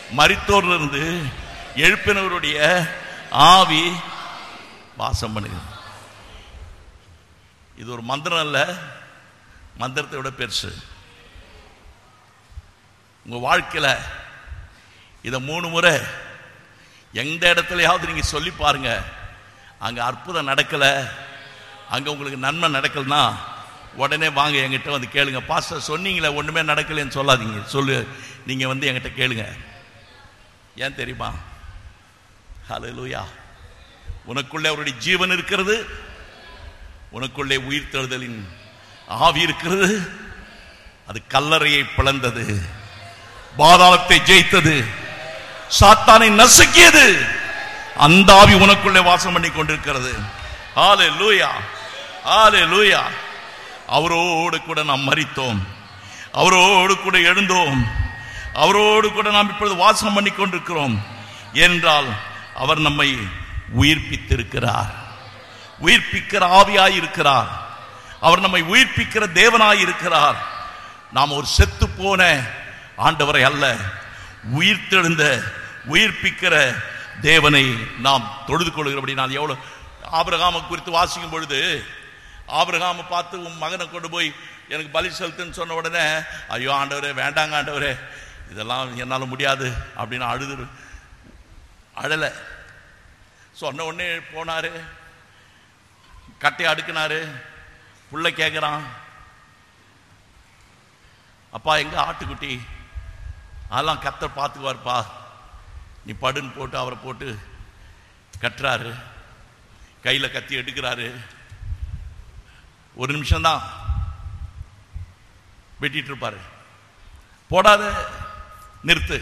மரித்தோர்ல இருந்து எழுப்பினவருடைய ஆவி வாசம் பண்ணுகிறது இது ஒரு மந்திரம் அல்ல மந்திரத்தை விட பெருசு உங்க வாழ்க்கையில இதை மூணு முறை எந்த இடத்துலயாவது நீங்க சொல்லி பாருங்க அங்க அற்புதம் நடக்கல அங்க உங்களுக்கு நன்மை நடக்கலனா உடனே வாங்க என்கிட்ட வந்து கேளுங்க பாஸ்டர் சொன்னீங்களே ஒண்ணுமே நடக்கலைன்னு சொல்லாதீங்க சொல்லு நீங்க வந்து என்கிட்ட கேளுங்க ஏன் தெரியுமா ஹalleluya உனக்குள்ளே அவருடைய ஜீவன் இருக்கிறது உனக்குள்ளே உயிர்த்தெழுதலின் ஆவி இருக்கிறது அது கல்லறையை பிளந்தது பாதாளத்தை ஜெயித்தது சாத்தானை நசுக்கியது அந்த ஆவி உனக்குள்ளே வாசம் பண்ணி கொண்டிருக்கிறது ஆலே லூயா ஆலே லூயா அவரோடு கூட நாம் மரித்தோம் அவரோடு கூட எழுந்தோம் அவரோடு கூட நாம் இப்பொழுது வாசம் பண்ணி கொண்டிருக்கிறோம் என்றால் அவர் நம்மை உயிர்ப்பித்திருக்கிறார் உயிர்ப்பிக்கிற ஆவியாய் இருக்கிறார் அவர் நம்மை உயிர்ப்பிக்கிற தேவனாய் இருக்கிறார் நாம் ஒரு செத்து போன ஆண்டவரை அல்ல உயிர்த்தெழுந்த உயிர்ப்பிக்கிற தேவனை நாம் தொழுது கொள்கிறபடி நான் எவ்வளவு ஆபிரகாமை குறித்து வாசிக்கும் பொழுது ஆபிரகாமை பார்த்து உன் மகனை கொண்டு போய் எனக்கு பலி செலுத்துன்னு சொன்ன உடனே ஐயோ ஆண்டவரே வேண்டாங்க ஆண்டவரே இதெல்லாம் என்னால் முடியாது அப்படின்னு அழுது அழலை சொன்ன உடனே போனாரு கட்டையை அடுக்கினாரு புள்ள கேட்குறான் அப்பா எங்க ஆட்டுக்குட்டி அதெல்லாம் கத்தர் பார்த்துக்குவார்ப்பா நீ படுன்னு போட்டு அவரை போட்டு கட்டுறாரு கையில் கத்தி எடுக்கிறாரு ஒரு நிமிஷம்தான் வெட்டிட்டு இருப்பாரு போடாத நிறுத்து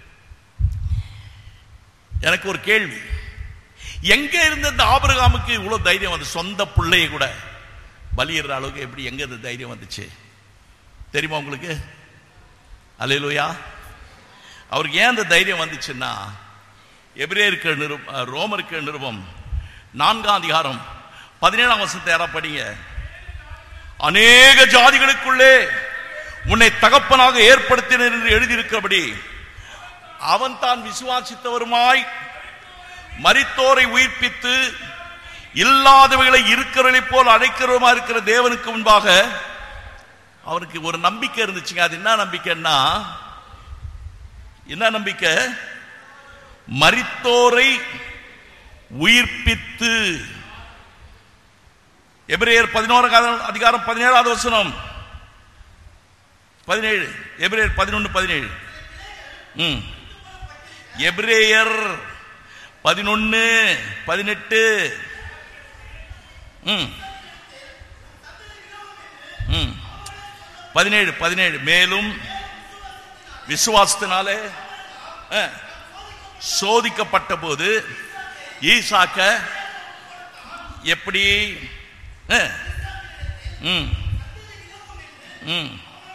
எனக்கு ஒரு கேள்வி எங்க இருந்த இந்த ஆபிரகாமுக்கு இவ்வளவு தைரியம் வந்து சொந்த பிள்ளைய கூட பலியிடுற அளவுக்கு எப்படி எங்க இந்த தைரியம் வந்துச்சு தெரியுமா உங்களுக்கு அலையிலுயா அவருக்கு ஏன் அந்த தைரியம் வந்துச்சுன்னா எபிரேயருக்கு நிருப ரோமருக்கு நிருபம் நான்காம் அதிகாரம் பதினேழாம் வருஷத்தை யாரா படிங்க அநேக ஜாதிகளுக்குள்ளே உன்னை தகப்பனாக ஏற்படுத்தினர் என்று எழுதியிருக்கிறபடி அவன் தான் விசுவாசித்தவருமாய் மரித்தோரை உயிர்ப்பித்து இல்லாதவைகளை இருக்கிறவர்களைப் போல் அழைக்கிறவருமா இருக்கிற தேவனுக்கு முன்பாக அவனுக்கு ஒரு நம்பிக்கை இருந்துச்சுங்க அது என்ன நம்பிக்கைன்னா என்ன நம்பிக்கை மரித்தோரை உயிர்ப்பித்து எபிரேயர் பதினோரு அதிகாரம் பதினேழாவது வசனம் பதினேழு எபிரேயர் பதினொன்று பதினேழு ம் எபிரேயர் பதினொன்னு பதினெட்டு ம் ம் பதினேழு பதினேழு மேலும் விசுவாசத்தினாலே அஹ், சோதிக்கப்பட்ட போது ஈசாக்க எப்படி அஹ், ம் ம்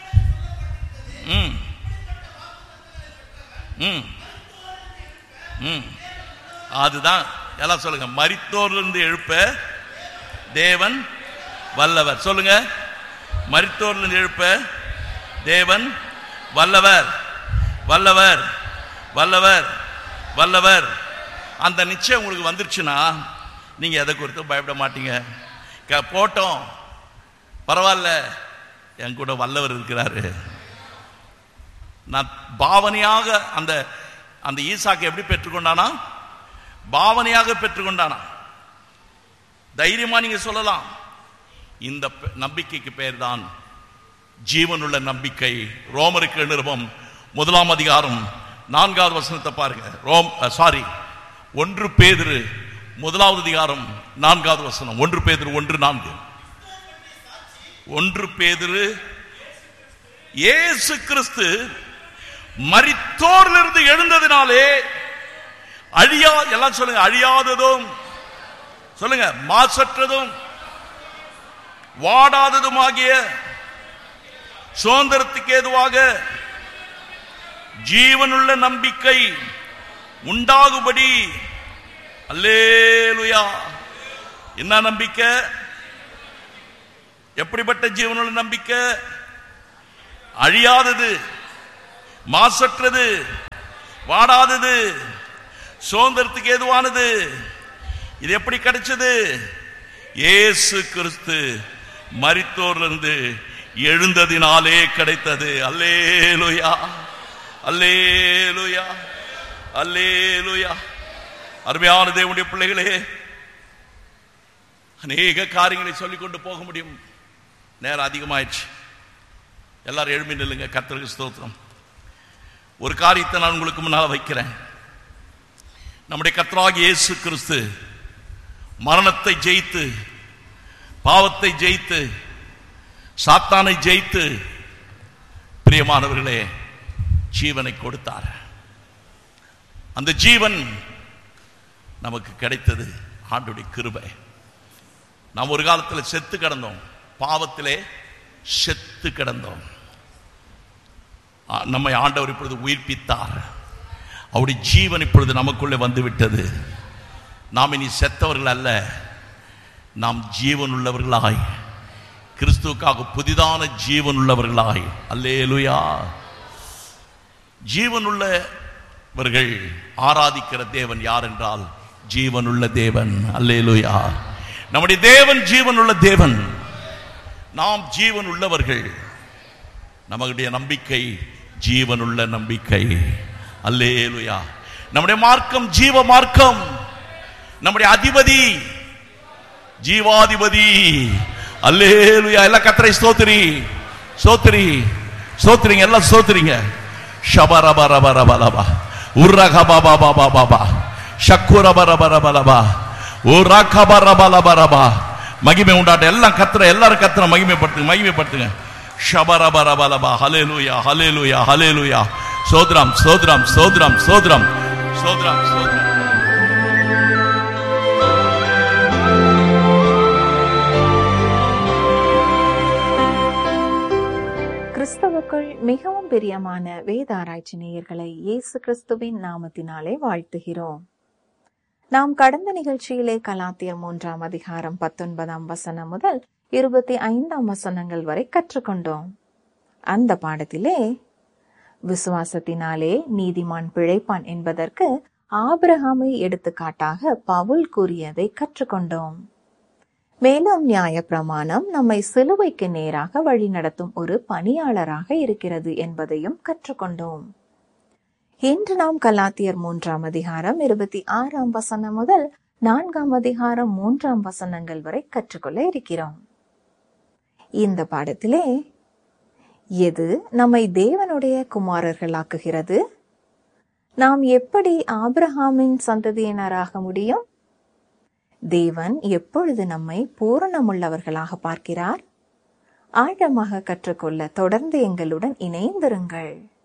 ம் ம் ம் அதுதான் எல்லாம் சொல்லுங்க மரித்தோரிலிருந்து எழுப்ப தேவன் வல்லவர் சொல்லுங்க மரித்தோரிலிருந்து எழுப்ப தேவன் வல்லவர் வல்லவர் வல்லவர் வல்லவர் அந்த நிச்சயம் உங்களுக்கு வந்துருச்சுன்னா நீங்க எதை குறித்தும் பயப்பட மாட்டீங்க க- போட்டோம் பரவாயில்ல என் கூட வல்லவர் இருக்கிறாரு நான் பாவனையாக அந்த அந்த ஈசாக்கு எப்படி பெற்றுக்கொண்டானா பாவனையாக பெற்றுக்கொண்டானா தைரியமா நீங்க சொல்லலாம் இந்த பெ- நம்பிக்கைக்கு பெயர் தான் ஜீவனுள்ள நம்பிக்கை ரோமருக்கு நிருபம் முதலாம் அதிகாரம் நான்காவது வசனத்தை பாருங்க ரோம் சாரி ஒன்று பேதுரு முதலாவது அதிகாரம் நான்காவது வசனம் ஒன்று பேதுரு ஒன்று நான்கு ஒன்று பேதுரு இயேசு கிறிஸ்து மரித்தோரிலிருந்து எழுந்ததினாலே அழியா எல்லாம் சொல்லுங்க அழியாததும் சொல்லுங்க மாசற்றதும் வாடாததுமாகிய சுதந்திரத்துக்கு ஏதுவாக ஜீவனுள்ள நம்பிக்கை உண்டாகுபடி அல்லேலுயா என்ன நம்பிக்கை எப்படிப்பட்ட ஜீவனுள்ள நம்பிக்கை அழியாதது மாசற்றது வாடாதது சுதந்திரத்துக்கு ஏதுவானது இது எப்படி கிடைச்சது இயேசு கிறிஸ்து மரித்தோரிலிருந்து எழுந்ததினாலே கிடைத்தது அல்லேலுயா அல்லேலுயா அல்லேலுயா அருமையான தேவனுடைய பிள்ளைகளே அநேக காரியங்களை சொல்லிக் கொண்டு போக முடியும் நேரம் அதிகமாயிடுச்சு எல்லாரும் எழுப்பி நில்லுங்க கர்த்தருக்கு ஸ்தோத்திரம் ஒரு காரியத்தை நான் உங்களுக்கு முன்னால் வைக்கிறேன் நம்முடைய கர்த்தராகிய இயேசு கிறிஸ்து மரணத்தை ஜெயித்து பாவத்தை ஜெயித்து சாத்தானை ஜெயித்து பிரியமானவர்களே ஜீவனை கொடுத்தார் அந்த ஜீவன் நமக்கு கிடைத்தது ஆண்டுடைய கிருபை நாம் ஒரு காலத்தில் செத்து கிடந்தோம் பாவத்திலே செத்து கிடந்தோம் ஆ, நம்மை ஆண்டவர் இப்பொழுது உயிர்ப்பித்தார் அவருடைய ஜீவன் இப்பொழுது நமக்குள்ளே வந்து விட்டது நாம் இனி செத்தவர்கள் அல்ல நாம் ஜீவன் உள்ளவர்களாய் கிறிஸ்துவுக்காக புதிதான ஜீவன் உள்ளவர்களாய் அல்லேலுயா ஜீவன் உள்ளவர்கள் ஆராதிக்கிற தேவன் யார் என்றால் ஜீவனுள்ள தேவன் அல்லேலுயா நம்முடைய தேவன் ஜீவனுள்ள தேவன் நாம் ஜீவன் உள்ளவர்கள் நம்முடைய நம்பிக்கை ஜீவனுள்ள நம்பிக்கை அல்லேலுயா நம்முடைய மார்க்கம் ஜீவ மார்க்கம் நம்முடைய அதிபதி ஜீவாதிபதி அல்லேலுயா எல்லாம் கத்தரை ஸ்தோத்திரி ஸ்தோத்திரி ஸ்தோத்திரிங்க எல்லாம் ஸ்தோத்திரிங்க ஷபரபரபரபலபா உர்ரகபபபபபா ஷக்குரபரபரபலபா உரகபரபலபரபா மகிமை உண்டாட்ட எல்லாம் கத்துற எல்லாரும் கத்துற மகிமைப்படுத்துங்க மகிமைப்படுத்துங்க ஷபரபரபலபா ஹலேலுயா ஹலேலுயா ஹலேலுயா சோத்ரம் சோத்ரம் சோத்ரம் சோத்ரம் சோத்ரம் சோத்ரம் கிறிஸ்தவுக்குள் மிகவும் பிரியமான வேத ஆராய்ச்சி நேயர்களை இயேசு கிறிஸ்துவின் நாமத்தினாலே வாழ்த்துகிறோம் நாம் கடந்த நிகழ்ச்சியிலே கலாத்தியர் மூன்றாம் அதிகாரம் பத்தொன்பதாம் வசனம் முதல் இருபத்தி ஐந்தாம் வசனங்கள் வரை கற்றுக்கொண்டோம் அந்த பாடத்திலே விசுவாசத்தினாலே நீதிமான் பிழைப்பான் என்பதற்கு ஆபிரகாமை எடுத்துக்காட்டாக பவுல் கூறியதை கற்றுக்கொண்டோம் மேலும் நியாயப்பிரமாணம் நம்மை சிலுவைக்கு நேராக வழிநடத்தும் ஒரு பணியாளராக இருக்கிறது என்பதையும் கற்றுக்கொண்டோம் இன்று நாம் கலாத்தியர் மூன்றாம் அதிகாரம் இருபத்தி ஆறாம் வசனம் முதல் நான்காம் அதிகாரம் மூன்றாம் வசனங்கள் வரை கற்றுக்கொள்ள இருக்கிறோம் இந்த பாடத்திலே எது நம்மை தேவனுடைய குமாரர்களாக்குகிறது நாம் எப்படி ஆபிரகாமின் சந்ததியினராக முடியும் தேவன் எப்பொழுது நம்மை பூரணமுள்ளவர்களாக பார்க்கிறார் ஆழமாக கற்றுக்கொள்ள தொடர்ந்து எங்களுடன் இணைந்திருங்கள்